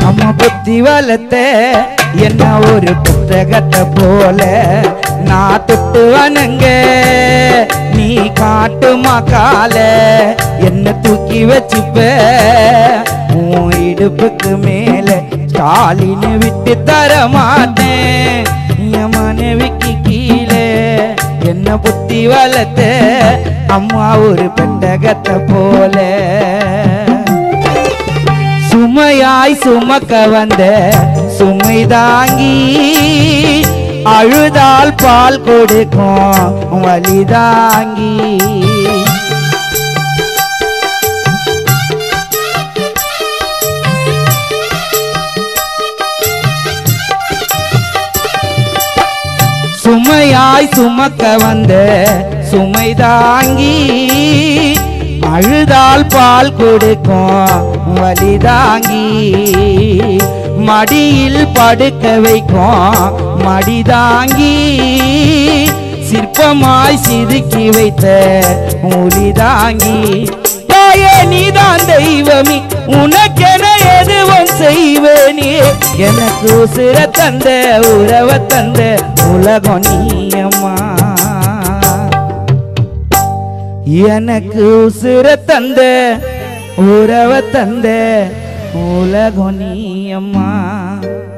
அம்மா புத்தி வளர்த்த என்ன ஒரு புத்தகத்தை போல நான் தொட்டு வணங்க நீ காட்டுமா கால என்ன தூக்கி வச்சுப்ப உன் இடுப்புக்கு மேல ஸ்டாலின் விட்டு தர மாட்டேன் என் மனைவிக்கு கீழே என்ன புத்தி வளர்த்த அம்மா ஒரு பெட்டகத்தை போல சுமையாய் சுமக்க வந்த சுமை தாங்கி அழுதால் பால் கொடுக்கும் வலி தாங்கி சுமையாய் சுமக்க வந்த சுமை தாங்கி அழுதால் பால் கொடுக்கும் வலி தாங்கி மடியில் படுக்க வைக்கும் மடி தாங்கி சிற்பமாய் சிதுக்கி வைத்த ஒளி தாங்கி தாயே நீதான் தெய்வமே உனக்கென எதுவும் செய்வேனே எனக்கு உசிர தந்த உறவ தந்த உலகம் நீயம்மா எனக்கு உசிர தந்த உறவ தந்த உலகம் நீயம்மா